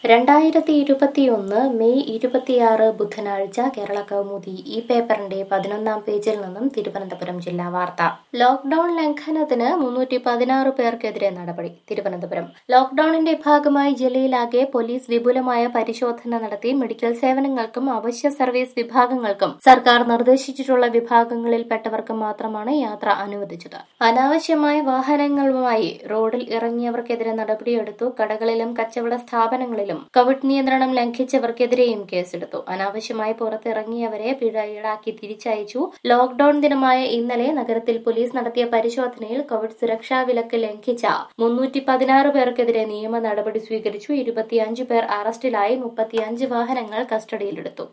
രണ്ടായിരത്തി ഇരുപത്തിയൊന്ന് മെയ് ഇരുപത്തിയാറ് ബുധനാഴ്ച കേരള കൗമുദി ഈ പേപ്പറിന്റെ പതിനൊന്നാം പേജിൽ നിന്നും തിരുവനന്തപുരം ജില്ലാ വാർത്ത ലോക്ഡൌൺ ലംഘനത്തിന് മുന്നൂറ്റി പതിനാറ് പേർക്കെതിരെ നടപടി തിരുവനന്തപുരം ലോക്ഡൌണിന്റെ ഭാഗമായി ജില്ലയിലാകെ പോലീസ് വിപുലമായ പരിശോധന നടത്തി മെഡിക്കൽ സേവനങ്ങൾക്കും അവശ്യ സർവീസ് വിഭാഗങ്ങൾക്കും സർക്കാർ നിർദ്ദേശിച്ചിട്ടുള്ള വിഭാഗങ്ങളിൽപ്പെട്ടവർക്ക് മാത്രമാണ് യാത്ര അനുവദിച്ചത് അനാവശ്യമായ വാഹനങ്ങളുമായി റോഡിൽ ഇറങ്ങിയവർക്കെതിരെ നടപടിയെടുത്തു കടകളിലും കച്ചവട സ്ഥാപനങ്ങളിലും കോവിഡ് നിയന്ത്രണം ലംഘിച്ചവർക്കെതിരെയും കേസെടുത്തു അനാവശ്യമായി പുറത്തിറങ്ങിയവരെ പിഴ ഈടാക്കി തിരിച്ചയച്ചു ലോക്ഡൌൺ ദിനമായ ഇന്നലെ നഗരത്തിൽ പോലീസ് നടത്തിയ പരിശോധനയിൽ കോവിഡ് സുരക്ഷാ വിലക്ക് ലംഘിച്ച മുന്നൂറ്റി പതിനാറ് പേർക്കെതിരെ നിയമ നടപടി സ്വീകരിച്ചു ഇരുപത്തിയഞ്ച് പേർ അറസ്റ്റിലായി മുപ്പത്തിയഞ്ച് വാഹനങ്ങൾ കസ്റ്റഡിയിലെടുത്തു